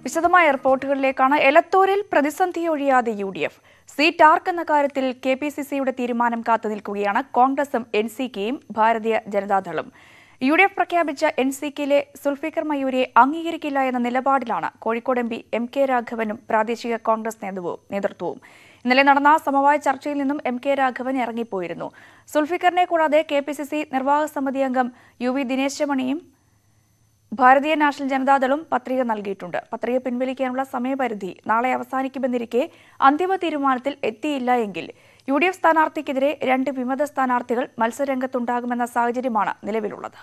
വിശദമായ റിപ്പോർട്ടുകളിലേക്കാണ് എലത്തൂരിൽ പ്രതിസന്ധി ഒഴിയാതെ യു ഡി എഫ് സീറ്റ് ആർക്കെന്ന കാര്യത്തിൽ കെ പി സി സിയുടെ തീരുമാനം കാത്തു നിൽക്കുകയാണ് കോൺഗ്രസും എൻ സി കെയും ഭാരതീയ ജനതാദളും യു ഡി എഫ് പ്രഖ്യാപിച്ച എൻ സി കെയിലെ സുൽഫിക്കർ മയൂരിയെ അംഗീകരിക്കില്ല എന്ന നിലപാടിലാണ് Kozhikode M P M K രാഘവനും പ്രാദേശിക കോൺഗ്രസ് നേതൃത്വവും നേതൃത്വവും ഇന്നലെ നടന്ന സമവായ ചർച്ചയിൽ നിന്നും എം കെ രാഘവൻ ഇറങ്ങിപ്പോയിരുന്നു സുൽഫിക്കറിനെ കൂടാതെ കെ പി സി സി നിർവാഹക സമിതി അംഗം യു വി ദിനേശ് മണിയും ഭാരതീയ നാഷണൽ ജനതാദളും പത്രിക നൽകിയിട്ടുണ്ട് പത്രിക പിൻവലിക്കാനുള്ള സമയപരിധി നാളെ അവസാനിക്കുമെന്നിരിക്കെ അന്തിമ തീരുമാനത്തിൽ എത്തിയില്ല എങ്കിൽ യു ഡി എഫ് സ്ഥാനാർത്ഥിക്കെതിരെ രണ്ട് വിമത സ്ഥാനാർത്ഥികൾ മത്സരരംഗത്തുണ്ടാകുമെന്ന സാഹചര്യമാണ് നിലവിലുള്ളത്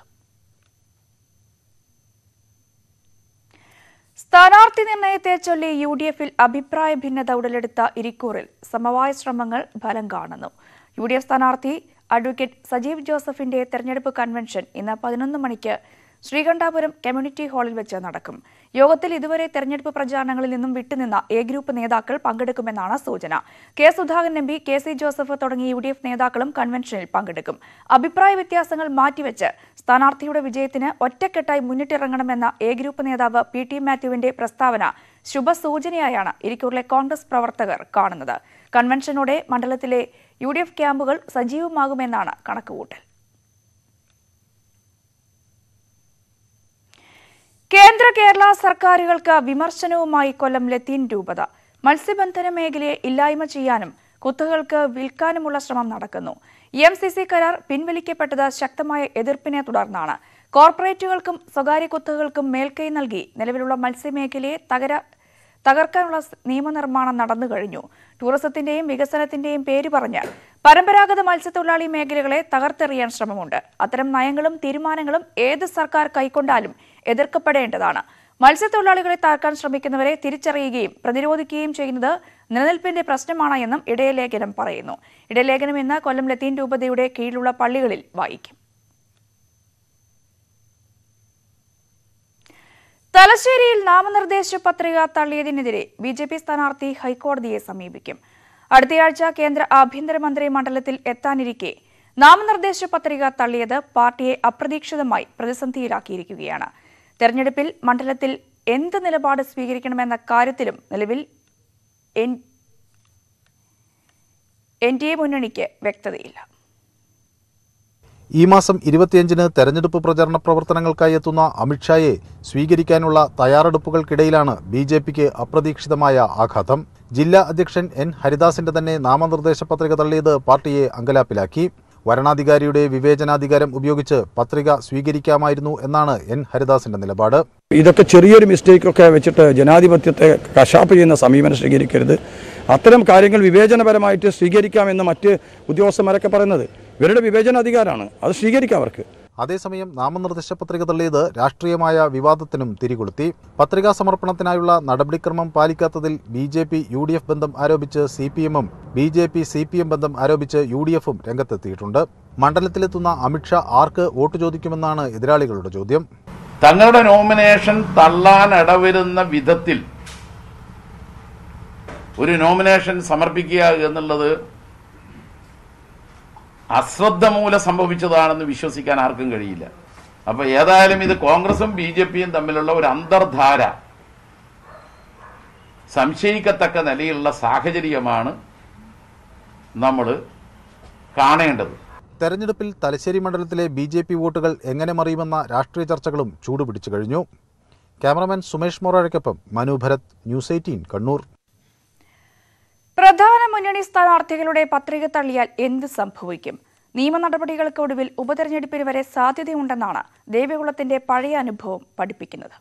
സ്ഥാനാർത്ഥി നിർണയത്തെ ചൊല്ലി യു ഡി എഫിൽ അഭിപ്രായ ഭിന്നത ഉടലെടുത്ത ഇരിക്കൂറിൽ സമവായ ശ്രമങ്ങൾ ഫലം കാണുന്നു യു ഡി എഫ് സ്ഥാനാർത്ഥി അഡ്വക്കേറ്റ് സജീവ് ജോസഫിന്റെ തെരഞ്ഞെടുപ്പ് കൺവെൻഷൻ ഇന്ന് പതിനൊന്ന് മണിക്ക് ശ്രീകണ്ഠാപുരം കമ്മ്യൂണിറ്റി ഹാളിൽ വെച്ച് നടക്കും യോഗത്തിൽ ഇതുവരെ തെരഞ്ഞെടുപ്പ് പ്രചാരണങ്ങളിൽ നിന്നും വിട്ടുനിന്ന എ ഗ്രൂപ്പ് നേതാക്കൾ പങ്കെടുക്കുമെന്നാണ് സൂചന K Sudhakaran M P K C Joseph തുടങ്ങിയ യു ഡി എഫ് നേതാക്കളും കൺവെൻഷനിൽ പങ്കെടുക്കും അഭിപ്രായ വ്യത്യാസങ്ങൾ മാറ്റിവെച്ച് സ്ഥാനാർത്ഥിയുടെ വിജയത്തിന് ഒറ്റക്കെട്ടായി മുന്നിട്ടിറങ്ങണമെന്ന എ ഗ്രൂപ്പ് നേതാവ് പി ടി മാത്യുവിന്റെ പ്രസ്താവന ശുഭസൂചനയായാണ് ഇരിക്കൂറിലെ കോൺഗ്രസ് പ്രവർത്തകർ കാണുന്നത് കൺവെൻഷനോടെ മണ്ഡലത്തിലെ യു ഡി എഫ് ക്യാമ്പുകൾ സജീവമാകുമെന്നാണ് കണക്കുകൂട്ടൽ കേന്ദ്ര കേരള സർക്കാരുകൾക്ക് വിമർശനവുമായി കൊല്ലം ലത്തീൻ രൂപത മത്സ്യബന്ധന മേഖലയെ ഇല്ലായ്മ ചെയ്യാനും കുത്തകൾക്ക് വിൽക്കാനുമുള്ള ശ്രമം നടക്കുന്നു എം സി സി കരാർ പിൻവലിക്കപ്പെട്ടത് ശക്തമായ എതിർപ്പിനെ തുടർന്നാണ് കോർപ്പറേറ്റുകൾക്കും സ്വകാര്യ കുത്തകകൾക്കും മേൽക്കൈ നൽകി നിലവിലുള്ള മത്സ്യമേഖലയെ തകര തകർക്കാനുള്ള നിയമനിർമ്മാണം നടന്നു കഴിഞ്ഞു ടൂറിസത്തിന്റെയും വികസനത്തിന്റെയും പേര് പറഞ്ഞ് പരമ്പരാഗത മത്സ്യത്തൊഴിലാളി മേഖലകളെ തകർത്തെറിയാൻ ശ്രമമുണ്ട് അത്തരം നയങ്ങളും തീരുമാനങ്ങളും ഏത് സർക്കാർ കൈക്കൊണ്ടാലും എതിർക്കപ്പെടേണ്ടതാണ് മത്സ്യത്തൊഴിലാളികളെ താക്കാൻ ശ്രമിക്കുന്നവരെ തിരിച്ചറിയുകയും പ്രതിരോധിക്കുകയും ചെയ്യുന്നത് നിലനിൽപ്പിന്റെ പ്രശ്നമാണ് എന്നും ഇടയലേഖനം പറയുന്നു ഇടയലേഖനം ഇന്ന് കൊല്ലം ലത്തീൻ രൂപതയുടെ കീഴിലുള്ള പള്ളികളിൽ വായിക്കും തലശ്ശേരിയിൽ നാമനിർദ്ദേശ പത്രിക തള്ളിയതിനെതിരെ ബി ജെ പി സ്ഥാനാർത്ഥി ഹൈക്കോടതിയെ സമീപിക്കും അടുത്തയാഴ്ച കേന്ദ്ര ആഭ്യന്തരമന്ത്രി മണ്ഡലത്തിൽ എത്താനിരിക്കെ നാമനിർദ്ദേശ പത്രിക തള്ളിയത് പാർട്ടിയെ അപ്രതീക്ഷിതമായി പ്രതിസന്ധിയിലാക്കിയിരിക്കുകയാണ് തെരഞ്ഞെടുപ്പിൽ മണ്ഡലത്തിൽ എന്ത് നിലപാട് സ്വീകരിക്കണമെന്ന കാര്യത്തിലും നിലവിൽ എൻ ഡി എ മുന്നണിക്ക് വ്യക്തതയില്ല ഈ മാസം ഇരുപത്തിയഞ്ചിന് തെരഞ്ഞെടുപ്പ് പ്രചരണ പ്രവർത്തനങ്ങൾക്കായി എത്തുന്ന അമിത്ഷായെ സ്വീകരിക്കാനുള്ള തയ്യാറെടുപ്പുകൾക്കിടയിലാണ് ബി ജെ പിക്ക് അപ്രതീക്ഷിതമായ ആഘാതം ജില്ലാ അധ്യക്ഷൻ എൻ ഹരിദാസിന്റെ തന്നെ നാമനിർദ്ദേശ പത്രിക തള്ളിയത് പാർട്ടിയെ അങ്കലാപ്പിലാക്കി വരണാധികാരിയുടെ വിവേചനാധികാരം ഉപയോഗിച്ച് പത്രിക സ്വീകരിക്കാമായിരുന്നു എന്നാണ് എൻ ഹരിദാസിന്റെ നിലപാട് ഇതൊക്കെ ചെറിയൊരു മിസ്റ്റേക്കൊക്കെ വെച്ചിട്ട് ജനാധിപത്യത്തെ കശാപ്പ് ചെയ്യുന്ന സമീപനം സ്വീകരിക്കരുത് അത്തരം കാര്യങ്ങൾ വിവേചനപരമായിട്ട് സ്വീകരിക്കാമെന്ന് മറ്റ് ഉദ്യോഗസ്ഥന്മാരൊക്കെ പറയുന്നത് ഇവരുടെ വിവേചനാധികാരമാണ് അത് സ്വീകരിക്കാം അവർക്ക് അതേസമയം നാമനിർദ്ദേശ പത്രിക തള്ളിയത് രാഷ്ട്രീയമായ വിവാദത്തിനും തിരികൊളുത്തി പത്രികാ സമർപ്പണത്തിനായുള്ള നടപടിക്രമം പാലിക്കാത്തതിൽ B J P U D F ബന്ധം ആരോപിച്ച് സി പി എമ്മും B J P C P M ബന്ധം ആരോപിച്ച് യു ഡി എഫും രംഗത്തെത്തിയിട്ടുണ്ട് മണ്ഡലത്തിലെത്തുന്ന അമിത്ഷാ ആർക്ക് വോട്ട് ചോദിക്കുമെന്നാണ് എതിരാളികളുടെ ചോദ്യം തങ്ങളുടെ നോമിനേഷൻ തള്ളാൻ ഇടവരുന്ന വിധത്തിൽ ഒരു നോമിനേഷൻ സമർപ്പിക്കുക എന്നുള്ളത് അശ്രദ്ധ മൂലം സംഭവിച്ചതാണെന്ന് വിശ്വസിക്കാൻ ആർക്കും കഴിയില്ല അപ്പൊ ഏതായാലും ഇത് കോൺഗ്രസും ബി ജെ പിയും തമ്മിലുള്ള ഒരു അന്തർധാര സംശയിക്കത്തക്ക നിലയിലുള്ള സാഹചര്യമാണ് നമ്മൾ കാണേണ്ടത് തെരഞ്ഞെടുപ്പിൽ തലശ്ശേരി മണ്ഡലത്തിലെ ബി ജെ പി വോട്ടുകൾ എങ്ങനെ മറിയുമെന്ന രാഷ്ട്രീയ ചർച്ചകളും ചൂടുപിടിച്ചു കഴിഞ്ഞു ക്യാമറമാൻ സുമേഷ് മൊറാഴയ്ക്കൊപ്പം മനു ഭരത് ന്യൂസ് എയ്റ്റീൻ കണ്ണൂർ പ്രധാന മുന്നണി സ്ഥാനാർത്ഥികളുടെ പത്രിക തള്ളിയാൽ എന്ത് സംഭവിക്കും നിയമ നടപടികൾക്കൊടുവിൽ ഉപതെരഞ്ഞെടുപ്പിന് വരെ സാധ്യതയുണ്ടെന്നാണ് ദേവികുളത്തിന്റെ പഴയ അനുഭവം പഠിപ്പിക്കുന്നത്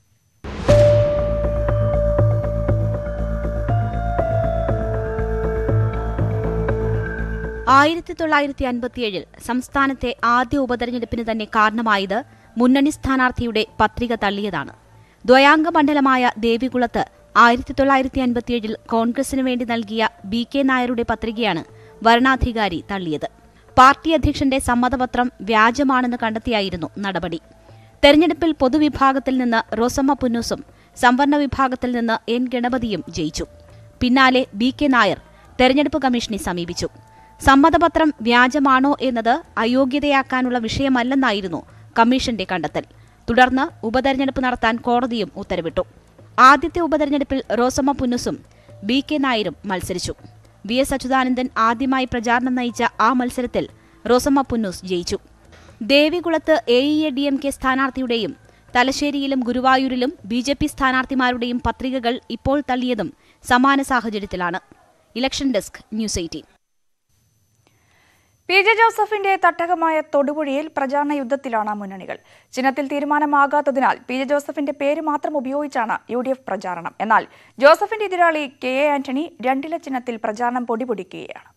ആയിരത്തി തൊള്ളായിരത്തി അൻപത്തിയേഴിൽ സംസ്ഥാനത്തെ ആദ്യ ഉപതെരഞ്ഞെടുപ്പിന് തന്നെ കാരണമായത് മുന്നണി സ്ഥാനാർത്ഥിയുടെ പത്രിക തള്ളിയതാണ് ദ്വയാംഗ മണ്ഡലമായ ദേവികുളത്ത് ആയിരത്തി തൊള്ളായിരത്തി അൻപത്തിയേഴിൽ കോൺഗ്രസിനു വേണ്ടി നൽകിയ ബി കെ നായരുടെ പത്രികയാണ് വരണാധികാരി തള്ളിയത് പാർട്ടി അധ്യക്ഷന്റെ സമ്മതപത്രം വ്യാജമാണെന്ന് കണ്ടെത്തിയായിരുന്നു നടപടി തെരഞ്ഞെടുപ്പിൽ പൊതുവിഭാഗത്തിൽ നിന്ന് റോസമ്മ പുന്നൂസും സംവരണ വിഭാഗത്തിൽ നിന്ന് എൻ ഗണപതിയും ജയിച്ചു പിന്നാലെ ബി കെ നായർ തെരഞ്ഞെടുപ്പ് കമ്മീഷനെ സമീപിച്ചു സമ്മതപത്രം വ്യാജമാണോ എന്നത് അയോഗ്യതയാക്കാനുള്ള വിഷയമല്ലെന്നായിരുന്നു കമ്മീഷന്റെ കണ്ടെത്തൽ തുടർന്ന് ഉപതെരഞ്ഞെടുപ്പ് നടത്താൻ കോടതിയും ഉത്തരവിട്ടു ആദ്യത്തെ ഉപതെരഞ്ഞെടുപ്പിൽ റോസമ്മ പുന്നുസും ബി കെ നായരും മത്സരിച്ചു വി എസ് അച്യുതാനന്ദൻ ആദ്യമായി പ്രചാരണം നയിച്ച ആ മത്സരത്തിൽ റോസമ്മ പുന്നൂസ് ജയിച്ചു ദേവികുളത്ത് A I A D M K സ്ഥാനാർത്ഥിയുടെയും തലശ്ശേരിയിലും ഗുരുവായൂരിലും ബി ജെ പി സ്ഥാനാർത്ഥിമാരുടെയും പത്രികകൾ ഇപ്പോൾ തള്ളിയതും സമാന സാഹചര്യത്തിലാണ് election desk news eighteen P J ജോസഫിന്റെ തട്ടകമായ തൊടുപുഴയിൽ പ്രചാരണ യുദ്ധത്തിലാണ് മുന്നണികൾ ചിഹ്നത്തിൽ തീരുമാനമാകാത്തതിനാൽ പി ജെ ജോസഫിന്റെ പേര് മാത്രം ഉപയോഗിച്ചാണ് യു ഡി എഫ് പ്രചാരണം എന്നാൽ ജോസഫിന്റെ എതിരാളി കെ എ ആന്റണി രണ്ടില ചിഹ്നത്തിൽ പ്രചാരണം പൊടിപൊടിക്കുകയാണ്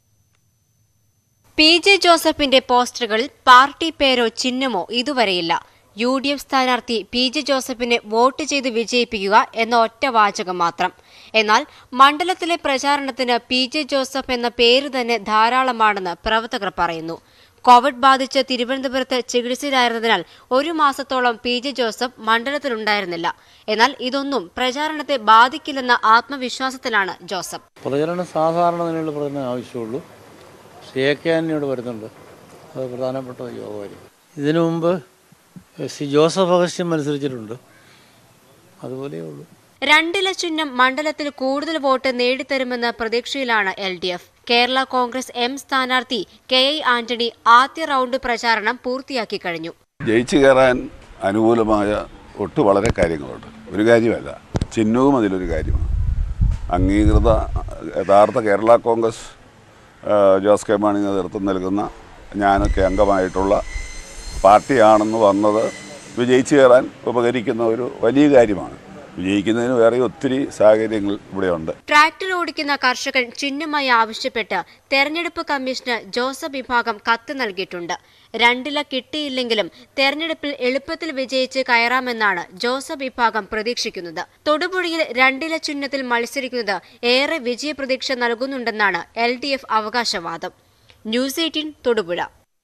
പി ജെ ജോസഫിന്റെ പോസ്റ്ററുകളിൽ പാർട്ടി പേരോ ചിഹ്നമോ ഇതുവരെയില്ല യു ഡി എഫ് സ്ഥാനാർത്ഥി പി ജെ ജോസഫിനെ വോട്ട് ചെയ്ത് വിജയിപ്പിക്കുക എന്ന ഒറ്റ വാചകം മാത്രം എന്നാൽ മണ്ഡലത്തിലെ പ്രചാരണത്തിന് പി ജെ ജോസഫ് എന്ന പേര് തന്നെ ധാരാളമാണെന്ന് പ്രവർത്തകർ പറയുന്നു കോവിഡ് ബാധിച്ച് തിരുവനന്തപുരത്ത് ചികിത്സയിലായിരുന്നതിനാൽ ഒരു മാസത്തോളം പി ജെ ജോസഫ് മണ്ഡലത്തിലുണ്ടായിരുന്നില്ല എന്നാൽ ഇതൊന്നും പ്രചാരണത്തെ ബാധിക്കില്ലെന്ന ആത്മവിശ്വാസത്തിലാണ് ജോസഫ് പ്രചരണം സാധാരണ നിലയിൽ പ്രചരണം ആവശ്യമുള്ളൂ സി എ കെ ആന്റണിയോട് വരുന്നുണ്ട് അത് പ്രധാനപ്പെട്ട യോഗമായിരിക്കും ഇതിനു മുമ്പ് സി ജോസഫ് അഗസ്റ്റിൻ മത്സരിച്ചിട്ടുണ്ട് അതുപോലെയേ ഉള്ളൂ രണ്ടില ചിഹ്നം മണ്ഡലത്തിൽ കൂടുതൽ വോട്ട് നേടിത്തരുമെന്ന പ്രതീക്ഷയിലാണ് L D F Kerala Congress M സ്ഥാനാർത്ഥി കെ ഐ ആന്റണി ആദ്യ റൗണ്ട് പ്രചാരണം പൂർത്തിയാക്കി കഴിഞ്ഞു ജയിച്ചു കയറാൻ അനുകൂലമായ ഒട്ടു വളരെ കാര്യങ്ങളുണ്ട് ഒരു കാര്യമല്ല ചിഹ്നവും അതിലൊരു കാര്യമാണ് അംഗീകൃത യഥാർത്ഥ കേരള കോൺഗ്രസ് ആ, ജോസ് കെ മാണി നേതൃത്വം നൽകുന്ന ഞാനൊക്കെ അംഗമായിട്ടുള്ള പാർട്ടിയാണെന്ന് വന്നത് വിജയിച്ചു കയറാൻ ഉപകരിക്കുന്ന ഒരു വലിയ കാര്യമാണ് വിജയിക്കുന്നതിന് വേറെ ഒത്തിരി സാഹചര്യങ്ങൾ ഇവിടെയുണ്ട് ട്രാക്ടർ ഓടിക്കുന്ന കർഷകൻ ചിഹ്നമായി ആവശ്യപ്പെട്ട് തെരഞ്ഞെടുപ്പ് കമ്മീഷന് ജോസഫ് വിഭാഗം കത്ത് നൽകിയിട്ടുണ്ട് രണ്ടില കിട്ടിയില്ലെങ്കിലും തെരഞ്ഞെടുപ്പിൽ എളുപ്പത്തിൽ വിജയിച്ച് കയറാമെന്നാണ് ജോസഫ് വിഭാഗം പ്രതീക്ഷിക്കുന്നത് തൊടുപുഴയിൽ രണ്ടില ചിഹ്നത്തിൽ മത്സരിക്കുന്നത് ഏറെ വിജയപ്രതീക്ഷ നൽകുന്നുണ്ടെന്നാണ് എൽ ഡി എഫ് അവകാശവാദം ന്യൂസ് എയ്റ്റീൻ തൊടുപുഴ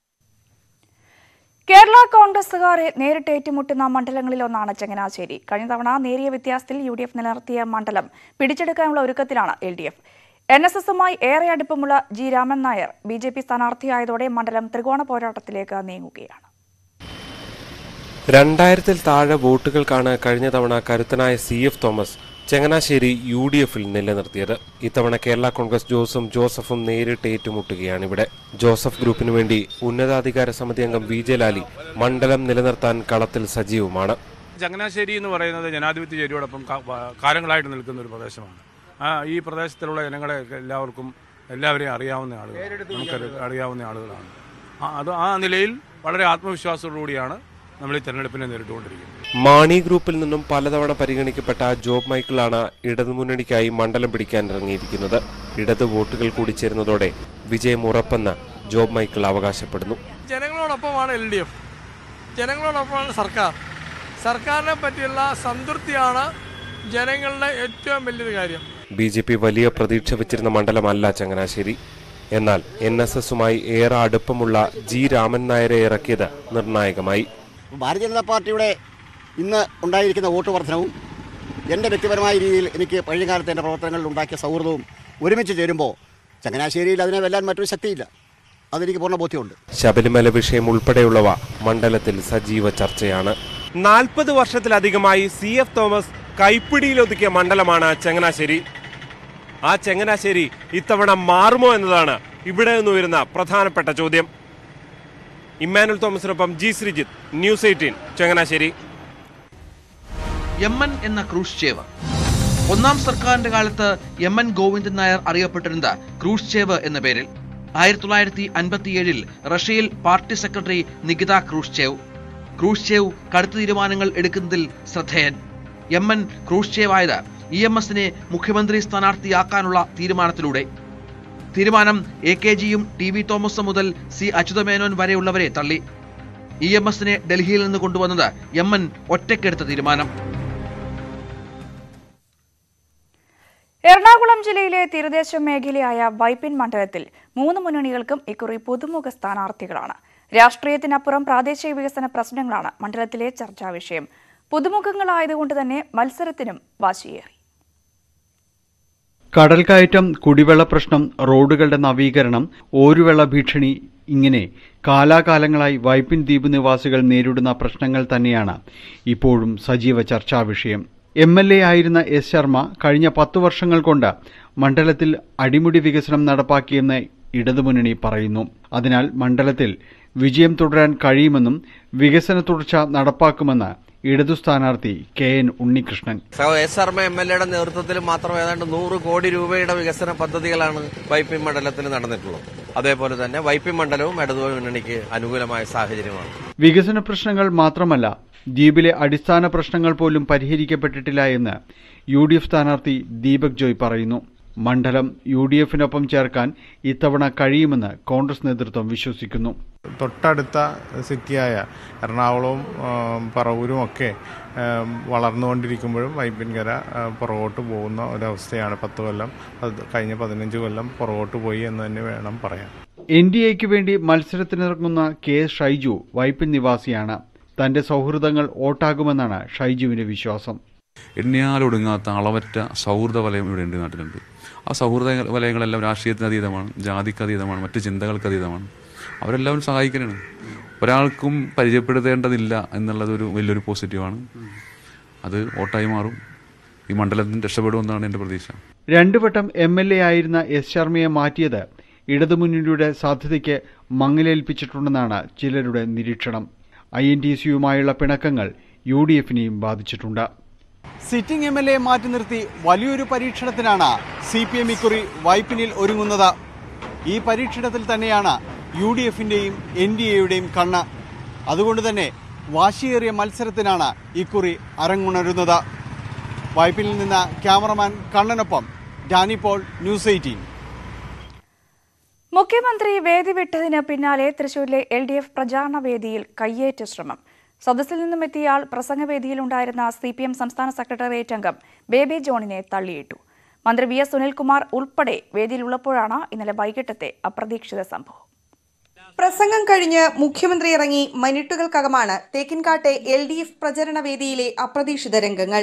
കേരള കോൺഗ്രസുകാരെ നേരിട്ട് ഏറ്റുമുട്ടുന്ന മണ്ഡലങ്ങളിലൊന്നാണ് ചങ്ങനാശ്ശേരി കഴിഞ്ഞ തവണ നേരിയ വ്യത്യാസത്തിൽ യു ഡി എഫ് നിലനിർത്തിയ മണ്ഡലം പിടിച്ചെടുക്കാനുള്ള ഒരുക്കത്തിലാണ് L D F N S എസുമായി ഏറെ അടുപ്പമുള്ള G Raman Nair B J P സ്ഥാനാർത്ഥിയായതോടെ മണ്ഡലം ത്രികോണ പോരാട്ടത്തിലേക്ക് നീങ്ങുകയാണ് രണ്ടായിരത്തിൽ താഴെ വോട്ടുകൾക്കാണ് കഴിഞ്ഞ തവണ കരുത്തനായ C F Thomas Changanassery U D എഫിൽ നിലനിർത്തിയത് ഇത്തവണ കേരള കോൺഗ്രസ് ജോസും ജോസഫും നേരിട്ട് ഏറ്റുമുട്ടുകയാണ് ഇവിടെ ജോസഫ് ഗ്രൂപ്പിനു വേണ്ടി ഉന്നതാധികാര സമിതി അംഗം വി ജെ ലാലി മണ്ഡലം നിലനിർത്താൻ കളത്തിൽ സജീവമാണ് ചങ്ങനാശ്ശേരി എന്ന് പറയുന്നത് ജനാധിപത്യ ചേരിയോടൊപ്പം കാ- വ- കാലങ്ങളായിട്ട് നിൽക്കുന്ന ഒരു പ്രദേശമാണ് ആ ഈ പ്രദേശത്തിലുള്ള ജനങ്ങളെ എല്ലാവർക്കും എല്ലാവരെയും അറിയാവുന്ന ആളുകൾ നമുക്ക് അറിയാവുന്ന ആളുകളാണ് ആ, അത് ആ നിലയിൽ വളരെ ആത്മവിശ്വാസത്തോടുകൂടിയാണ് നമ്മൾ ഈ തെരഞ്ഞെടുപ്പിനെ നേരിട്ടുകൊണ്ടിരിക്കുന്നത് മാണി ഗ്രൂപ്പിൽ നിന്നും പലതവണ പരിഗണിക്കപ്പെട്ട ജോബ് മൈക്കിളാണ് ഇടതുമുന്നണിക്കായി മണ്ഡലം പിടിക്കാൻ ഇറങ്ങിയിരിക്കുന്നത് ഇടത് വോട്ടുകൾ കൂടി ചേരുന്നതോടെ വിജയം ഉറപ്പെന്ന് ജോബ് മൈക്കിൾ അവകാശപ്പെടുന്നു ജനങ്ങളോടൊപ്പമാണ് എൽ ഡി എഫ് ജനങ്ങളോടൊപ്പമാണ് സർക്കാർ സർക്കാരിനെ പറ്റിയുള്ള സംതൃപ്തിയാണ് ജനങ്ങളുടെ ഏറ്റവും വലിയൊരു കാര്യം ബി ജെ പി വലിയ പ്രതീക്ഷ വെച്ചിരുന്ന മണ്ഡലമല്ല ചങ്ങനാശ്ശേരി എന്നാൽ എൻ എസ് എസുമായി ഏറെ അടുപ്പമുള്ള ജി രാമൻ നായരെ ഇറക്കിയത് നിർണായകമായി ഭാരതീയ ജനതാ പാർട്ടിയുടെ ഇന്ന് ഉണ്ടായിരിക്കുന്ന വോട്ട് വർധനവും എൻ്റെ വ്യക്തിപരമായ രീതിയിൽ എനിക്ക് പഴയകാലത്ത് എൻ്റെ പ്രവർത്തനങ്ങളിൽ ഉണ്ടാക്കിയ സൗഹൃദവും ഒരുമിച്ച് ചേരുമ്പോൾ ചങ്ങനാശ്ശേരിയിൽ അതിനെ വെല്ലാൻ മറ്റൊരു ശക്തിയില്ല അതെനിക്ക് പൂർണ്ണ ബോധ്യമുണ്ട് ശബരിമല വിഷയം ഉൾപ്പെടെയുള്ളവ മണ്ഡലത്തിൽ സജീവ ചർച്ചയാണ് നാൽപ്പത് വർഷത്തിലധികമായി സി എഫ് തോമസ് കൈപ്പിടിയിലൊതുക്കിയ മണ്ഡലമാണ് ചങ്ങനാശ്ശേരി ആ ചങ്ങനാശ്ശേരി ഇത്തവണ മാറുമോ എന്നതാണ് ഇവിടെ നിന്ന് ഉയരുന്ന പ്രധാനപ്പെട്ട ചോദ്യം ഇമ്മാനുൽ തോമസിനൊപ്പം G Sreejith news eighteen Changanassery യമൻ എന്ന ക്രൂഷ്ചേവ് ഒന്നാം സർക്കാരിന്റെ കാലത്ത് യമൻ ഗോവിന്ദൻ നായർ അറിയപ്പെട്ടിരുന്നത് ക്രൂഷ്ചേവ് എന്ന പേരിൽ ആയിരത്തി തൊള്ളായിരത്തി അൻപത്തിയേഴിൽ റഷ്യയിൽ party secretary Nikita Khrushchev Khrushchev കടുത്ത തീരുമാനങ്ങൾ എടുക്കുന്നതിൽ ശ്രദ്ധേയൻ യമൻ ക്രൂഷ്ചേവ് ആയത് ഇ എം എസിനെ മുഖ്യമന്ത്രി സ്ഥാനാർത്ഥിയാക്കാനുള്ള തീരുമാനത്തിലൂടെ തീരുമാനം എ കെ ജിയും ടി വി തോമസും മുതൽ സി അച്യുതമേനോൻ വരെയുള്ളവരെ തള്ളി ഇ എം എസിനെ ഡൽഹിയിൽ നിന്ന് കൊണ്ടുവന്നത് യമൻ ഒറ്റയ്ക്കെടുത്ത തീരുമാനം എറണാകുളം ജില്ലയിലെ തീരദേശ മേഖലയായ വൈപ്പിൻ മണ്ഡലത്തിൽ മൂന്ന് മുന്നണികൾക്കും ഇക്കുറി പുതുമുഖ സ്ഥാനാർത്ഥികളാണ് രാഷ്ട്രീയത്തിനപ്പുറം പ്രാദേശിക വികസന പ്രശ്നങ്ങളാണ് മണ്ഡലത്തിലെ ചർച്ചാ വിഷയം പുതുമുഖങ്ങളായതുകൊണ്ട് തന്നെ മത്സരത്തിനും വാശിയേറി കടൽക്കയറ്റം കുടിവെള്ള പ്രശ്നം റോഡുകളുടെ നവീകരണം ഓരുവെള്ള ഭീഷണി ഇങ്ങനെ കാലാകാലങ്ങളായി വൈപ്പിൻ ദ്വീപ് നിവാസികൾ നേരിടുന്ന പ്രശ്നങ്ങൾ തന്നെയാണ് ഇപ്പോഴും സജീവ ചർച്ചാ വിഷയം എം എൽ എ ആയിരുന്ന എസ് ശർമ്മ കഴിഞ്ഞ പത്തു വർഷങ്ങൾ കൊണ്ട് മണ്ഡലത്തിൽ അടിമുടി വികസനം നടപ്പാക്കിയെന്ന് ഇടതുമുന്നണി പറയുന്നു അതിനാൽ മണ്ഡലത്തിൽ വിജയം തുടരാൻ കഴിയുമെന്നും വികസന തുടർച്ച നടപ്പാക്കുമെന്ന് ഇടതു സ്ഥാനാർത്ഥി K N Unnikrishnan so S Sharma M L എയുടെ നേതൃത്വത്തിൽ മാത്രം ഏതാണ്ട് നൂറ് കോടി രൂപയുടെ വികസന പദ്ധതികളാണ് വൈപ്പി മണ്ഡലത്തിൽ നടന്നിട്ടുള്ളത് അതേപോലെ തന്നെ വൈപ്പി മണ്ഡലവും ഇടതു മുന്നണിക്ക് അനുകൂലമായ സാഹചര്യമാണ് വികസന പ്രശ്നങ്ങൾ മാത്രമല്ല ദ്വീപിലെ അടിസ്ഥാന പ്രശ്നങ്ങൾ പോലും പരിഹരിക്കപ്പെട്ടിട്ടില്ല എന്ന് യു ഡി എഫ് സ്ഥാനാർത്ഥി ദീപക് ജോയ് പറയുന്നു മണ്ഡലം യു ഡി എഫിനൊപ്പം ചേർക്കാൻ ഇത്തവണ കഴിയുമെന്ന് കോൺഗ്രസ് നേതൃത്വം വിശ്വസിക്കുന്നു തൊട്ടടുത്ത സിറ്റിയായ എറണാകുളവും ആം, പറവൂരും ഒക്കെ ആം, വളർന്നുകൊണ്ടിരിക്കുമ്പോഴും വൈപ്പിൻകര ആ, പുറകോട്ട് പോകുന്ന ഒരവസ്ഥയാണ് പത്ത് കൊല്ലം അത് കഴിഞ്ഞ പതിനഞ്ച് കൊല്ലം പുറകോട്ട് പോയി എന്ന് തന്നെ വേണം പറയാൻ എൻ ഡി എക്ക് വേണ്ടി മത്സരത്തിനിറങ്ങുന്ന കെ എസ് ഷൈജു വൈപ്പിൻ നിവാസിയാണ് തന്റെ സൗഹൃദങ്ങൾ വോട്ടാകുമെന്നാണ് ഷൈജുവിന്റെ വിശ്വാസം എണ്ണിയാലൊടുങ്ങാത്ത അളവറ്റ സൗഹൃദ വലയം ഇവിടെ ഉണ്ട് നാട്ടിലുണ്ട് ആ സൗഹൃദ വലയങ്ങളെല്ലാം രാഷ്ട്രീയത്തിന് അതീതമാണ് ജാതിക്ക് അതീതമാണ് മറ്റ് ചിന്തകൾക്ക് അതീതമാണ് അവരെല്ലാവരും സഹായിക്കലാണ് ഒരാൾക്കും പരിചയപ്പെടുത്തേണ്ടതില്ല എന്നുള്ളതൊരു വലിയൊരു പോസിറ്റീവാണ് അത് വോട്ടായി മാറും ഈ മണ്ഡലത്തിന് രക്ഷപ്പെടുമെന്നാണ് എൻ്റെ പ്രതീക്ഷ രണ്ടു വട്ടം എം എൽ എ ആയിരുന്ന എസ് ശർമ്മയെ മാറ്റിയത് ഇടതുമുന്നണിയുടെ സാധ്യതയ്ക്ക് മങ്ങലേൽപ്പിച്ചിട്ടുണ്ടെന്നാണ് ചിലരുടെ നിരീക്ഷണം ഐ എൻ ടി സിയുമായുള്ള പിണക്കങ്ങൾ യു ഡി എഫിനെയും ബാധിച്ചിട്ടുണ്ട് സിറ്റിംഗ് എം എൽ എ മാറ്റി നിർത്തി വലിയൊരു പരീക്ഷണത്തിനാണ് സി പി എം ഇക്കുറി വൈപ്പിനിൽ ഒരുങ്ങുന്നത് ഈ പരീക്ഷണത്തിൽ തന്നെയാണ് യു ഡി എഫിന്റെയും എൻ ഡി എയുടെയും കണ്ണ് അതുകൊണ്ട് തന്നെ വാശിയേറിയ മത്സരത്തിനാണ് ഇക്കുറി അരങ്ങുണരുന്നത് വൈപ്പിനിൽ നിന്ന് ക്യാമറമാൻ കണ്ണനൊപ്പം ഡാനി പോൾ ന്യൂസ് എയ്റ്റീൻ മുഖ്യമന്ത്രി വേദി വിട്ടതിന് പിന്നാലെ തൃശൂരിലെ എൽ ഡി എഫ് പ്രചാരണ വേദിയിൽ കയ്യേറ്റ ശ്രമം സദസ്സിൽ നിന്നും എത്തിയ ആൾ പ്രസംഗവേദിയിലുണ്ടായിരുന്ന സി പി എം സംസ്ഥാന സെക്രട്ടേറിയറ്റ് അംഗം ബേബി ജോണിനെ തള്ളിയിട്ടു മന്ത്രി വി എസ് സുനിൽകുമാർ ഉൾപ്പെടെ വേദിയിലുള്ളപ്പോഴാണ് ഇന്നലെ വൈകിട്ടത്തെ അപ്രതീക്ഷിത സംഭവം പ്രസംഗം കഴിഞ്ഞ് മുഖ്യമന്ത്രി ഇറങ്ങി മിനിറ്റുകൾക്കകമാണ് തേക്കിൻകാട്ടെ എൽ ഡി എഫ് പ്രചരണ വേദിയിലെ അപ്രതീക്ഷിത രംഗങ്ങൾ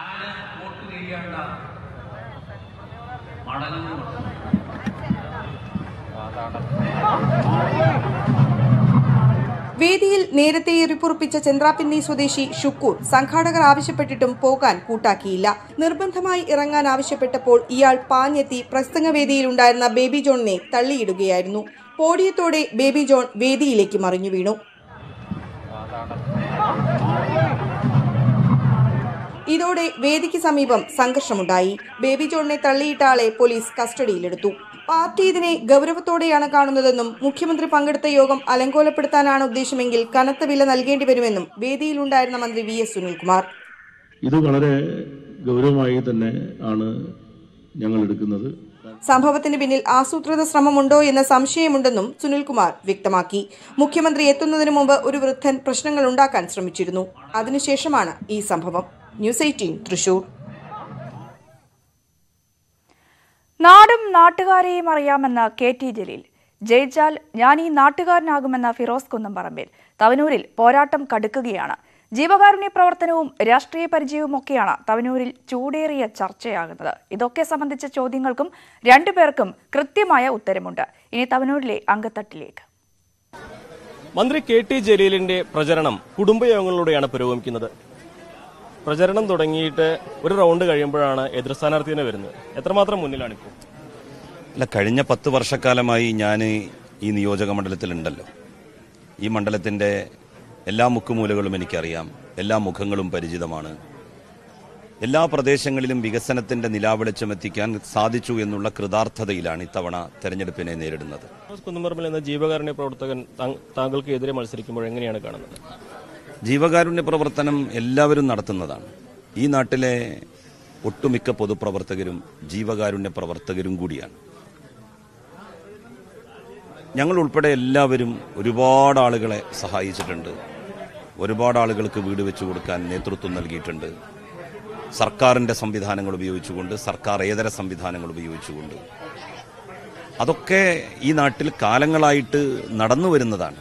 വേദിയിൽ നേരത്തെ എറിപ്പുറപ്പിച്ച ചന്ദ്രാപിന്നി സ്വദേശി ഷുക്കൂർ സംഘാടകർ ആവശ്യപ്പെട്ടിട്ടും പോകാൻ കൂട്ടാക്കിയില്ല നിർബന്ധമായി ഇറങ്ങാൻ ആവശ്യപ്പെട്ടപ്പോൾ ഇയാൾ പാഞ്ഞെത്തി പ്രസംഗവേദിയിലുണ്ടായിരുന്ന ബേബി ജോണിനെ തള്ളിയിടുകയായിരുന്നു പോഡിയത്തോടെ ബേബി ജോൺ വേദിയിലേക്ക് മറിഞ്ഞു വീണു ഇതോടെ വേദിക്ക് സമീപം സംഘർഷമുണ്ടായി ബേബി ജോണിനെ തള്ളിയിട്ട ആളെ പോലീസ് കസ്റ്റഡിയിലെടുത്തു പാർട്ടി ഇതിനെ ഗൗരവത്തോടെയാണ് കാണുന്നതെന്നും മുഖ്യമന്ത്രി പങ്കെടുത്ത യോഗം അലങ്കോലപ്പെടുത്താനാണ് ഉദ്ദേശമെങ്കിൽ കനത്ത വില നൽകേണ്ടി വരുമെന്നും വേദിയിലുണ്ടായിരുന്ന മന്ത്രി വി എസ് സുനിൽകുമാർ ഇത് വളരെ ഗൗരവമായി തന്നെ ആണ് ഞങ്ങൾ എടുക്കുന്നത് സംഭവത്തിന് പിന്നിൽ ആസൂത്രിത ശ്രമമുണ്ടോ എന്ന സംശയമുണ്ടെന്നും സുനിൽകുമാർ വ്യക്തമാക്കി മുഖ്യമന്ത്രി എത്തുന്നതിന് മുമ്പ് ഒരു വൃദ്ധൻ പ്രശ്നങ്ങൾ ഉണ്ടാക്കാൻ ശ്രമിച്ചിരുന്നു അതിനുശേഷമാണ് ഈ സംഭവം ന്യൂസ് എയ്റ്റീൻ തൃശൂർ നാടും നാട്ടുകാരെയും അറിയാമെന്ന് കെ ടി ജലീൽ ജയിച്ചാൽ ഞാൻ ഈ നാട്ടുകാരനാകുമെന്ന ഫിറോസ് കുന്നംപറമ്പിൽ തവനൂരിൽ പോരാട്ടം കടുക്കുകയാണ് ജീവകാരുണ്യ പ്രവർത്തനവും രാഷ്ട്രീയ പരിചയവുമൊക്കെയാണ് തവനൂരിൽ ചൂടേറിയ ചർച്ചയാകുന്നത് ഇതൊക്കെ സംബന്ധിച്ച ചോദ്യങ്ങൾക്കും രണ്ടുപേർക്കും കൃത്യമായ ഉത്തരമുണ്ട് ഇനി തവനൂരിലെ അങ്കത്തട്ടിലേക്ക് മന്ത്രി കെ ടി ജലീലിന്റെ പ്രചരണം കുടുംബയോഗങ്ങളിലൂടെയാണ് പുരോഗമിക്കുന്നത് പ്രചരണം തുടങ്ങിയിട്ട് ഒരു റൗണ്ട് കഴിയുമ്പോഴാണ് എതിർ സ്ഥാനാർത്ഥി തന്നെ വരുന്നത് എത്രമാത്രം മുന്നിലാണ് ഇപ്പോൾ അല്ല കഴിഞ്ഞ പത്ത് വർഷക്കാലമായി ഞാൻ ഈ നിയോജക മണ്ഡലത്തിലുണ്ടല്ലോ ഈ മണ്ഡലത്തിൻ്റെ എല്ലാ മുക്കുമൂലകളും എനിക്കറിയാം എല്ലാ മുഖങ്ങളും പരിചിതമാണ് എല്ലാ പ്രദേശങ്ങളിലും വികസനത്തിന്റെ നിലാവെളിച്ചം എത്തിക്കാൻ സാധിച്ചു എന്നുള്ള കൃതാർത്ഥതയിലാണ് ഇത്തവണ തെരഞ്ഞെടുപ്പിനെ നേരിടുന്നത് ഫിറോസ് കുന്നംപറമ്പിൽ എന്ന ജീവകാരുണ്യ പ്രവർത്തകൻ താങ്ക- താങ്കൾക്ക് എതിരെ മത്സരിക്കുമ്പോൾ എങ്ങനെയാണ് കാണുന്നത് ജീവകാരുണ്യ പ്രവർത്തനം എല്ലാവരും നടത്തുന്നതാണ് ഈ നാട്ടിലെ ഒട്ടുമിക്ക പൊതുപ്രവർത്തകരും ജീവകാരുണ്യ പ്രവർത്തകരും കൂടിയാണ് ഞങ്ങൾ ഉൾപ്പെടെ എല്ലാവരും ഒരുപാട് ആളുകളെ സഹായിച്ചിട്ടുണ്ട് ഒരുപാട് ആളുകൾക്ക് വീട് വെച്ചു കൊടുക്കാൻ നേതൃത്വം നൽകിയിട്ടുണ്ട് സർക്കാരിൻ്റെ സംവിധാനങ്ങൾ ഉപയോഗിച്ചുകൊണ്ട് സർക്കാർ ഏതര സംവിധാനങ്ങൾ ഉപയോഗിച്ചുകൊണ്ട് അതൊക്കെ ഈ നാട്ടിൽ കാലങ്ങളായിട്ട് നടന്നു വരുന്നതാണ്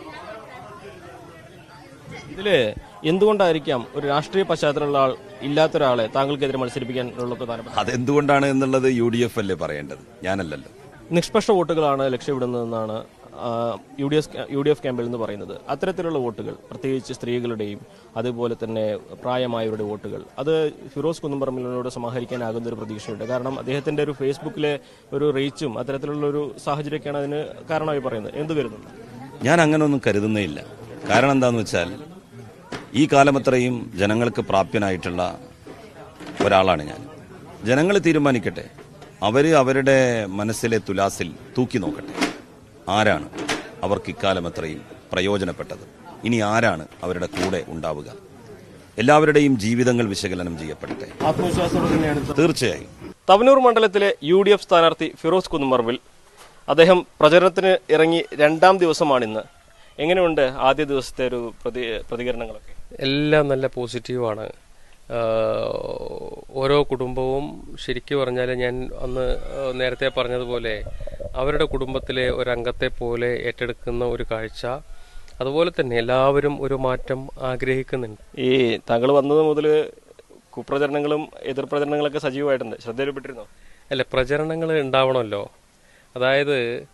ഇതില് എന്തുകൊണ്ടായിരിക്കാം ഒരു രാഷ്ട്രീയ പശ്ചാത്തലമുള്ള ആൾ ഇല്ലാത്ത ഒരാളെ താങ്കൾക്കെതിരെ മത്സരിപ്പിക്കാനുള്ള പ്രധാനപ്പെട്ട അതെന്തുകൊണ്ടാണ് എന്നുള്ളത് യു ഡി എഫ് അല്ലേ പറയേണ്ടത് ഞാനല്ലല്ലോ നിഷ്പക്ഷ വോട്ടുകളാണ് ലക്ഷ്യമിടുന്നതെന്നാണ് U D F U D F ക്യാമ്പിൽ എന്ന് പറയുന്നത് അത്തരത്തിലുള്ള വോട്ടുകൾ പ്രത്യേകിച്ച് സ്ത്രീകളുടെയും അതുപോലെ തന്നെ പ്രായമായവരുടെ വോട്ടുകൾ അത് ഫിറോസ് കുന്നുംപറമ്പിലിനോട് സമാഹരിക്കാനാകുന്ന ഒരു പ്രതീക്ഷയുണ്ട് കാരണം അദ്ദേഹത്തിന്റെ ഒരു ഫേസ്ബുക്കിലെ ഒരു റീച്ചും അത്തരത്തിലുള്ള ഒരു സാഹചര്യമൊക്കെയാണ് അതിന് കാരണമായി പറയുന്നത് എന്ത് വരുന്നുണ്ട് ഞാൻ അങ്ങനെയൊന്നും കരുതുന്നേ ഇല്ല കാരണം എന്താണെന്ന് വെച്ചാൽ ഈ കാലമത്രയും ജനങ്ങൾക്ക് പ്രാപ്യനായിട്ടുള്ള ഒരാളാണ് ഞാൻ ജനങ്ങൾ തീരുമാനിക്കട്ടെ അവർ അവരുടെ മനസ്സിലെ തുലാസിൽ തൂക്കി നോക്കട്ടെ ആരാണ് അവർക്ക് ഇക്കാലം അത്രയും പ്രയോജനപ്പെട്ടത് ഇനി ആരാണ് അവരുടെ കൂടെ ഉണ്ടാവുക എല്ലാവരുടെയും ജീവിതങ്ങൾ വിശകലനം ചെയ്യപ്പെടട്ടെ ആത്മവിശ്വാസത്തോടെ തന്നെയാണ് തീർച്ചയായും തവനൂർ മണ്ഡലത്തിലെ യു ഡി എഫ് സ്ഥാനാർത്ഥി ഫിറോസ് കുന്നുമർവിൽ അദ്ദേഹം പ്രചരണത്തിന് ഇറങ്ങി രണ്ടാം ദിവസമാണിന്ന് എങ്ങനെയുണ്ട് ആദ്യ ദിവസത്തെ ഒരു പ്രതി പ്രതികരണങ്ങളൊക്കെ എല്ലാം നല്ല പോസിറ്റീവാണ് ആഹ് ഓരോ കുടുംബവും ശരിക്കു പറഞ്ഞാൽ ഞാൻ അന്ന് ആഹ് നേരത്തെ പറഞ്ഞതുപോലെ അവരുടെ കുടുംബത്തിലെ ഒരംഗത്തെ പോലെ ഏറ്റെടുക്കുന്ന ഒരു കാഴ്ച അതുപോലെ തന്നെ എല്ലാവരും ഒരു മാറ്റം ആഗ്രഹിക്കുന്നുണ്ട് ഈ താങ്കൾ വന്നത് മുതൽ കുപ്രചരണങ്ങളും എതിർ പ്രചരണങ്ങളൊക്കെ സജീവമായിട്ടുണ്ട് ശ്രദ്ധയിൽപ്പെട്ടിരുന്നോ അല്ല പ്രചരണങ്ങൾ ഉണ്ടാവണമല്ലോ അതായത്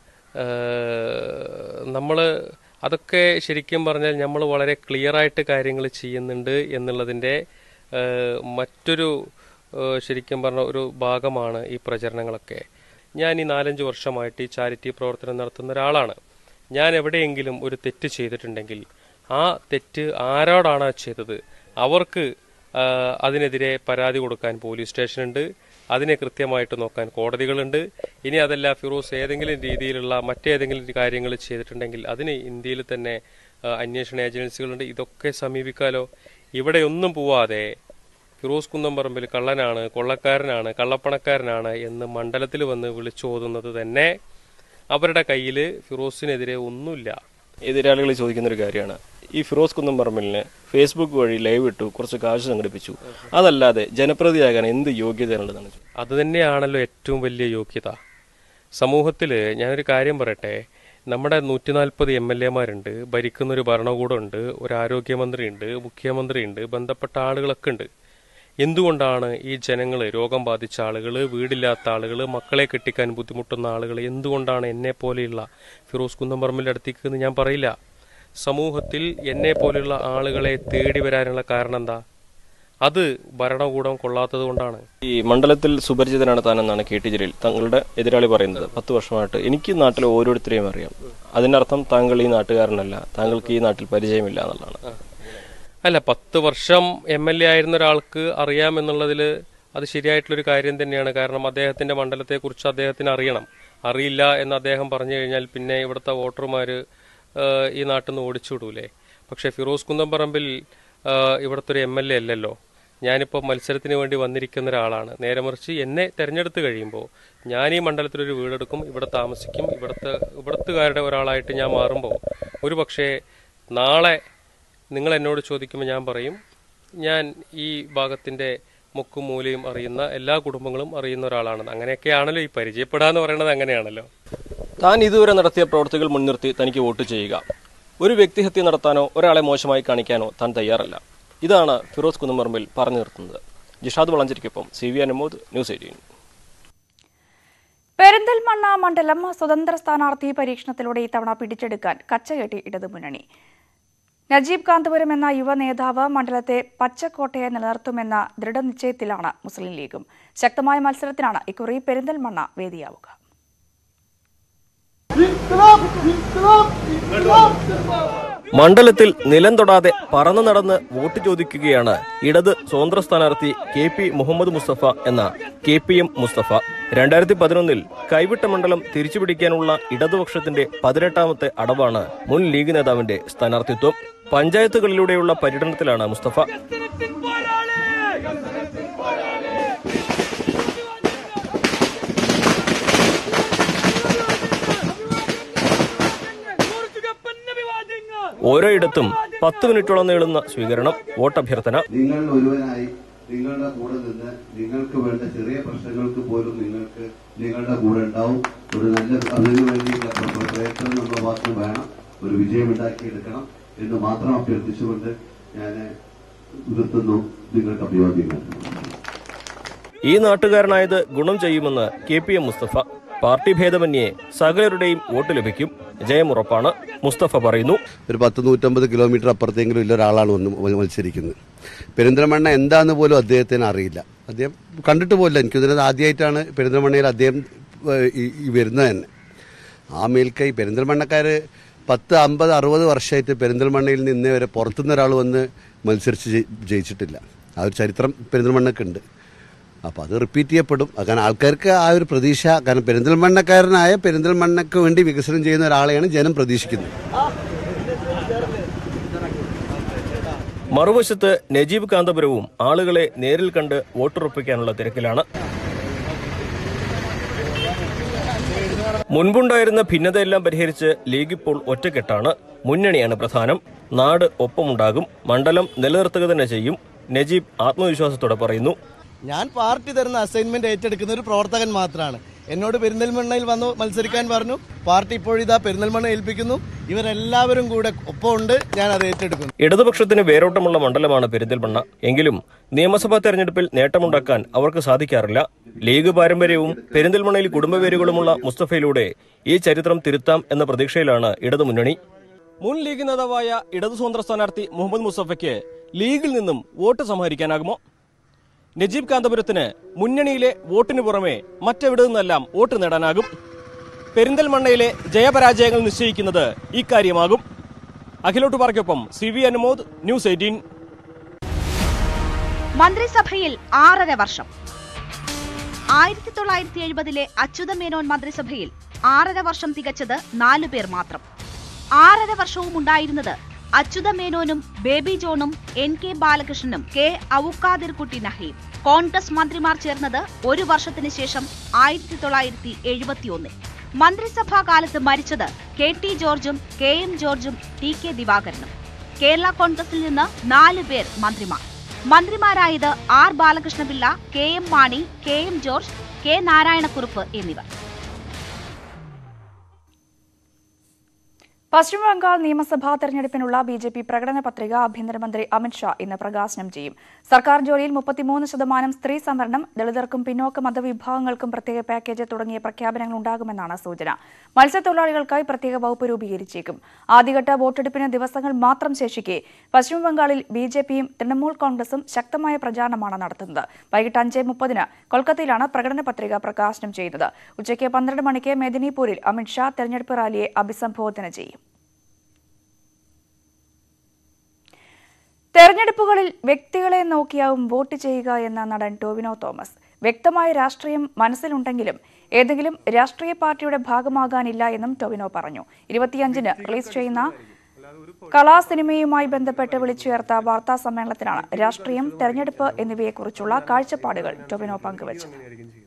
നമ്മൾ അതൊക്കെ ശരിക്കും പറഞ്ഞാൽ നമ്മൾ വളരെ ക്ലിയറായിട്ട് കാര്യങ്ങൾ ചെയ്യുന്നുണ്ട് എന്നുള്ളതിൻ്റെ ഏഹ്, മറ്റൊരു ഏഹ്, ശരിക്കും പറഞ്ഞ ഒരു ഭാഗമാണ് ഈ പ്രചരണങ്ങളൊക്കെ ഞാൻ ഈ നാലഞ്ച് വർഷമായിട്ട് ഈ ചാരിറ്റി പ്രവർത്തനം നടത്തുന്ന ഒരാളാണ് ഞാൻ എവിടെയെങ്കിലും ഒരു തെറ്റ് ചെയ്തിട്ടുണ്ടെങ്കിൽ ആ തെറ്റ് ആരോടാണ് ചെയ്തത് അവർക്ക് ആ, അതിനെതിരെ പരാതി കൊടുക്കാൻ പോലീസ് സ്റ്റേഷനുണ്ട് അതിനെ കൃത്യമായിട്ട് നോക്കാൻ കോടതികളുണ്ട് ഇനി അതല്ല ഫിറോസ് ഏതെങ്കിലും രീതിയിലുള്ള മറ്റേതെങ്കിലും കാര്യങ്ങൾ ചെയ്തിട്ടുണ്ടെങ്കിൽ അതിന് ഇന്ത്യയിൽ തന്നെ ആ, അന്വേഷണ ഏജൻസികളുണ്ട് ഇതൊക്കെ സമീപിക്കാലോ ഇവിടെ ഒന്നും പോവാതെ ഫിറോസ് കുന്നംപറമ്പിൽ കള്ളനാണ് കൊള്ളക്കാരനാണ് കള്ളപ്പണക്കാരനാണ് എന്ന് മണ്ഡലത്തിൽ വന്ന് വിളിച്ചോതുന്നത് തന്നെ അവരുടെ കയ്യിൽ ഫിറോസിനെതിരെ ഒന്നുമില്ല എതിരാളികൾ ചോദിക്കുന്ന ഒരു കാര്യമാണ് ഈ ഫിറോസ് കുന്നംപറമ്പലിന് ഫേസ്ബുക്ക് വഴി ലൈവ് ഇട്ടു കുറച്ച് കാശ് സംഘടിപ്പിച്ചു അതല്ലാതെ ജനപ്രതിയാകാൻ എന്ത് യോഗ്യതയാണുള്ളതാണ് അത് തന്നെയാണല്ലോ ഏറ്റവും വലിയ യോഗ്യത സമൂഹത്തിൽ ഞാനൊരു കാര്യം പറയട്ടെ നമ്മുടെ നൂറ്റി നാൽപ്പത് എം എൽ എമാരുണ്ട് ഭരിക്കുന്നൊരു ഭരണകൂടമുണ്ട് ഒരു ആരോഗ്യമന്ത്രിയുണ്ട് മുഖ്യമന്ത്രിയുണ്ട് ബന്ധപ്പെട്ട ആളുകളൊക്കെ ഉണ്ട് എന്തുകൊണ്ടാണ് ഈ ജനങ്ങൾ രോഗം ബാധിച്ച ആളുകൾ വീടില്ലാത്ത ആളുകൾ മക്കളെ കെട്ടിക്കാൻ ബുദ്ധിമുട്ടുന്ന ആളുകൾ എന്തുകൊണ്ടാണ് എന്നെ പോലെയുള്ള ഫിറോസ് കുന്നംപറമ്പിൻ്റെ അടുത്തേക്ക് എന്ന് ഞാൻ പറയില്ല സമൂഹത്തിൽ എന്നെ പോലെയുള്ള ആളുകളെ തേടി വരാനുള്ള കാരണം എന്താ അത് ഭരണകൂടം കൊള്ളാത്തത് കൊണ്ടാണ് ഈ മണ്ഡലത്തിൽ സുപരിചിതനാണ് താനെന്നാണ് കെ ടി ജലീൽ തങ്ങളുടെ എതിരാളി പറയുന്നത് പത്ത് വർഷമായിട്ട് എനിക്ക് ഈ നാട്ടിലെ ഓരോരുത്തരെയും അറിയാം അതിനർത്ഥം താങ്കൾ ഈ നാട്ടുകാരനല്ല താങ്കൾക്ക് ഈ നാട്ടിൽ പരിചയമില്ല എന്നുള്ളതാണ് അല്ല പത്ത് വർഷം എം എൽ എ ആയിരുന്ന ഒരാൾക്ക് അറിയാമെന്നുള്ളതിൽ അത് ശരിയായിട്ടുള്ളൊരു കാര്യം തന്നെയാണ് കാരണം അദ്ദേഹത്തിന്റെ മണ്ഡലത്തെക്കുറിച്ച് അദ്ദേഹത്തിന് അറിയണം അറിയില്ല എന്ന് അദ്ദേഹം പറഞ്ഞു കഴിഞ്ഞാൽ പിന്നെ ഇവിടുത്തെ വോട്ടർമാർ ഈ നാട്ടിൽ നിന്ന് ഓടിച്ചുവിടൂലേ പക്ഷേ ഫിറോസ് കുന്നംപറമ്പിൽ ആ, ഇവിടുത്തെ ഒരു എം എൽ എ അല്ലല്ലോ ഞാനിപ്പോൾ മത്സരത്തിന് വേണ്ടി വന്നിരിക്കുന്ന ഒരാളാണ് നേരെ മറിച്ച് എന്നെ തെരഞ്ഞെടുത്ത് കഴിയുമ്പോൾ ഞാൻ ഈ മണ്ഡലത്തിലൊരു വീടെടുക്കും ഇവിടെ താമസിക്കും ഇവിടുത്തെ ഇവിടുത്തുകാരുടെ ഒരാളായിട്ട് ഞാൻ മാറുമ്പോൾ ഒരു പക്ഷേ നാളെ നിങ്ങൾ എന്നോട് ചോദിക്കുമ്പോൾ ഞാൻ പറയും ഞാൻ ഈ ഭാഗത്തിൻ്റെ മുക്കും മൂലയും അറിയുന്ന എല്ലാ കുടുംബങ്ങളും അറിയുന്ന ഒരാളാണെന്ന് അങ്ങനെയൊക്കെയാണല്ലോ ഈ പരിചയപ്പെടാന്ന് പറയുന്നത് അങ്ങനെയാണല്ലോ താൻ ഇതുവരെ നടത്തിയ പ്രവൃത്തികൾ മുൻനിർത്തി തനിക്ക് വോട്ട് ചെയ്യുക ഒരു വ്യക്തിഹത്യ നടത്താനോ ഒരാളെ മോശമായി കാണിക്കാനോ താൻ തയ്യാറല്ല ഇതാണ് ഫിറോസ് കുന്നുമറമ്പിൽ പറഞ്ഞു നിർത്തുന്നത് ജിഷാദ് വളഞ്ചേരിക്കൊപ്പം C V Anumod news eighteen Perinthalmanna മണ്ഡലം സ്വതന്ത്ര സ്ഥാനാർത്ഥി പരീക്ഷണത്തിലൂടെ ഇത്തവണ പിടിച്ചെടുക്കാൻ കച്ചകെട്ടി ഇടതുമുന്നണി നജീബ് കാന്തപുരം എന്ന യുവ നേതാവ് മണ്ഡലത്തെ പച്ചക്കോട്ടയെ നിലനിർത്തുമെന്ന ദൃഢനിശ്ചയത്തിലാണ് മുസ്ലിം ലീഗും ശക്തമായ മത്സരത്തിനാണ് ഇക്കുറി പെരിന്തൽമണ്ണ വേദിയാവുക മണ്ഡലത്തിൽ നിലം തൊടാതെ പറന്നു നടന്ന് വോട്ട് ചോദിക്കുകയാണ് ഇടത് സ്വതന്ത്ര സ്ഥാനാർത്ഥി കെ പി മുഹമ്മദ് മുസ്തഫ എന്ന കെ പി എം മുസ്തഫ രണ്ടായിരത്തി പതിനൊന്നിൽ കൈവിട്ട മണ്ഡലം തിരിച്ചുപിടിക്കാനുള്ള ഇടതുപക്ഷത്തിന്റെ പതിനെട്ടാമത്തെ അടവാണ് മുൻ ലീഗ് നേതാവിന്റെ സ്ഥാനാർത്ഥിത്വം പഞ്ചായത്തുകളിലൂടെയുള്ള പര്യടനത്തിലാണ് മുസ്തഫ ഓരോയിടത്തും പത്ത് മിനിറ്റോളം നീളുന്ന സ്വീകരണം വോട്ടഭ്യർത്ഥന നിങ്ങൾ ഒരുവനായി നിങ്ങളുടെ കൂടെ നിന്ന് നിങ്ങൾക്ക് വേണ്ട ചെറിയ പ്രശ്നങ്ങൾക്ക് പോലും നിങ്ങൾക്ക് നിങ്ങളുടെ കൂടെ ഉണ്ടാവും ഒരു നല്ല അതിനു വേണ്ടിയുള്ള പ്ര- പ്രയത്നം നമ്മുടെ ഭാഗത്ത് വേണം ഒരു വിജയം ഉണ്ടാക്കിയെടുക്കണം എന്ന് മാത്രം അഭ്യർത്ഥിച്ചുകൊണ്ട് ഞാൻ നിർത്തുന്നു നിങ്ങൾക്ക് അഭിവാദ്യങ്ങൾ ഈ നാട്ടുകാരനായത് ഗുണം ചെയ്യുമെന്ന് K P M Musthafa party ഭേദമന്യേ സകലരുടെയും വോട്ട് ലഭിക്കും ജയമുറപ്പാണ് മുസ്തഫ പറയുന്നു ഒരു പത്ത് നൂറ്റമ്പത് കിലോമീറ്റർ അപ്പുറത്തെങ്കിലും ഉള്ള ഒരാളാണ് വന്ന് മ- മത്സരിക്കുന്നത് പെരിന്തൽമണ്ണ എന്താന്ന് പോലും അദ്ദേഹത്തിന് അറിയില്ല അദ്ദേഹം കണ്ടിട്ട് പോലില്ല എനിക്ക് തോന്നുന്നത് ആദ്യമായിട്ടാണ് പെരിന്തൽമണ്ണയിൽ അദ്ദേഹം ഏഹ്, ഈ ഈ വരുന്നത് തന്നെ ആ മേൽക്കൈ പെരിന്തൽമണ്ണക്കാർ പത്ത് അമ്പത് അറുപത് വർഷമായിട്ട് പെരിന്തൽമണ്ണയിൽ നിന്ന് വരെ പുറത്തുനിന്ന് ഒരാൾ വന്ന് മത്സരിച്ച് ജയി- ജയിച്ചിട്ടില്ല ആ ഒരു ചരിത്രം പെരിന്തൽമണ്ണക്കുണ്ട് അപ്പോൾ അത് റിപ്പീറ്റ് ചെയ്യപ്പെടും കാരണം ആൾക്കാർക്ക് ആ ഒരു പ്രതീക്ഷ കാരണം പെരിന്തൽമണ്ണക്കാരനായ പെരിന്തൽമണ്ണക്ക് വേണ്ടി വികസനം ചെയ്യുന്ന ഒരാളെയാണ് ജനം പ്രതീക്ഷിക്കുന്നത് മറുവശത്ത് നജീബ് കാന്തപുരവും ആളുകളെ നേരിൽ കണ്ട് വോട്ടുറപ്പിക്കാനുള്ള തിരക്കിലാണ് മുൻപുണ്ടായിരുന്ന ഭിന്നതയെല്ലാം പരിഹരിച്ച് ലീഗ് ഇപ്പോൾ ഒറ്റക്കെട്ടാണ് മുന്നണിയാണ് പ്രധാനം നാട് ഒപ്പമുണ്ടാകും മണ്ഡലം നിലനിർത്തുക തന്നെ ചെയ്യും നജീബ് ആത്മവിശ്വാസത്തോടെ പറയുന്നു ഞാൻ പാർട്ടി തരുന്ന അസൈൻമെന്റ് ഏറ്റെടുക്കുന്ന ഒരു പ്രവർത്തകൻ മാത്രമാണ് എന്നോട് പെരിന്തൽമണ്ണയിൽ വന്നു മത്സരിക്കാൻ പറഞ്ഞു പാർട്ടി ഇപ്പോഴിതാ പെരിന്തൽമണ്ണ ഏൽപ്പിക്കുന്നു ഇവരെല്ലാവരും കൂടെ ഒപ്പമുണ്ട് ഞാൻ അത് ഏറ്റെടുക്കുന്നു ഇടതുപക്ഷത്തിന് വേരോട്ടമുള്ള മണ്ഡലമാണ് പെരിന്തൽമണ്ണ എങ്കിലും നിയമസഭാ തെരഞ്ഞെടുപ്പിൽ നേട്ടമുണ്ടാക്കാൻ അവർക്ക് സാധിക്കാറില്ല ലീഗ് പാരമ്പര്യവും പെരിന്തൽമണ്ണയിൽ കുടുംബവേരുകളുമുള്ള മുസ്തഫയിലൂടെ ഈ ചരിത്രം തിരുത്താം എന്ന പ്രതീക്ഷയിലാണ് ഇടതുമുന്നണി മുൻ ലീഗ് നേതാവായ ഇടതു സ്വതന്ത്ര സ്ഥാനാർത്ഥി മുഹമ്മദ് മുസ്തഫയ്ക്ക് ലീഗിൽ നിന്നും വോട്ട് സമാഹരിക്കാനാകുമോ നജീബ് കാന്തപുരത്തിന് മുന്നണിയിലെ വോട്ടിന് പുറമെ മറ്റെവിടെ നിന്നെല്ലാം വോട്ട് നേടാനാകും പെരിന്തൽമണ്ണയിലെ ജയപരാജയങ്ങൾ നിശ്ചയിക്കുന്നത് ഇക്കാര്യമാകും അഖിലോട്ട് പാർക്കൊപ്പം C V Anumod news eighteen മന്ത്രിസഭയിൽ ആറര വർഷം ആയിരത്തി തൊള്ളായിരത്തി എഴുപതിലെ അച്യുത മേനോൻ മന്ത്രിസഭയിൽ ആറര വർഷം തികച്ചത് നാലു പേർ മാത്രം ആറര വർഷവും ഉണ്ടായിരുന്നത് അച്യുത മേനോനും ബേബി ജോണും എൻ കെ ബാലകൃഷ്ണനും കെ ഔക്കാദിർ കുട്ടി നഹീം കോൺഗ്രസ് മന്ത്രിമാർ ചേർന്നത് ഒരു വർഷത്തിന് ശേഷം ആയിരത്തി തൊള്ളായിരത്തി എഴുപത്തിയൊന്നിൽ മന്ത്രിസഭാ കാലത്ത് മരിച്ചത് കെ ടി ജോർജും കെ എം ജോർജും ടി കെ ദിവാകരനും കേരള കോൺഗ്രസിൽ നിന്ന് നാല് പേർ മന്ത്രിമാർ മന്ത്രിമാരായത് R Balakrishnapillai K M Mani K M George K Narayanakurup എന്നിവർ പശ്ചിമബംഗാൾ നിയമസഭാ തെരഞ്ഞെടുപ്പിനുള്ള ബി ജെ പി പ്രകടന പത്രിക ആഭ്യന്തരമന്ത്രി അമിത്ഷാ ഇന്ന് പ്രകാശനം ചെയ്യും സർക്കാർ ജോലിയിൽ മുപ്പത്തിമൂന്ന് ശതമാനം സ്ത്രീ സംവരണം ദളിതർക്കും പിന്നോക്ക മതവിഭാഗങ്ങൾക്കും പ്രത്യേക പാക്കേജ് തുടങ്ങിയ പ്രഖ്യാപനങ്ങൾ ഉണ്ടാകുമെന്നാണ് സൂചന മത്സ്യത്തൊഴിലാളികൾക്കായി പ്രത്യേക വകുപ്പ് രൂപീകരിച്ചേക്കും ആദ്യഘട്ട വോട്ടെടുപ്പിന് ദിവസങ്ങൾ മാത്രം ശേഷിക്കെ പശ്ചിമബംഗാളിൽ ബി ജെ പിയും തൃണമൂൽ കോൺഗ്രസും ശക്തമായ പ്രചാരണമാണ് നടത്തുന്നത് വൈകിട്ട് അഞ്ച് മുപ്പതിന് കൊൽക്കത്തയിലാണ് പ്രകടന പത്രിക പ്രകാശനം ചെയ്യുന്നത് ഉച്ചയ്ക്ക് പന്ത്രണ്ട് മണിക്ക് മെദിനിപൂരിൽ അമിത്ഷാ തെരഞ്ഞെടുപ്പ് റാലിയെ അഭിസംബോധന ചെയ്യും തെരഞ്ഞെടുപ്പുകളിൽ വ്യക്തികളെ നോക്കിയാവും വോട്ട് ചെയ്യുക എന്ന നടൻ ടോവിനോ തോമസ് വ്യക്തമായ രാഷ്ട്രീയം മനസ്സിലുണ്ടെങ്കിലും ഏതെങ്കിലും രാഷ്ട്രീയ പാർട്ടിയുടെ ഭാഗമാകാനില്ല എന്നും ടൊവിനോ പറഞ്ഞു ഇരുപത്തിയഞ്ചിന് റിലീസ് ചെയ്യുന്ന കലാ സിനിമയുമായി ബന്ധപ്പെട്ട് വിളിച്ചുയർത്ത വാർത്താ സമ്മേളനത്തിലാണ് രാഷ്ട്രീയം തെരഞ്ഞെടുപ്പ് എന്നിവയെക്കുറിച്ചുള്ള കാഴ്ചപ്പാടുകൾ ടൊവിനോ പങ്കുവച്ചത്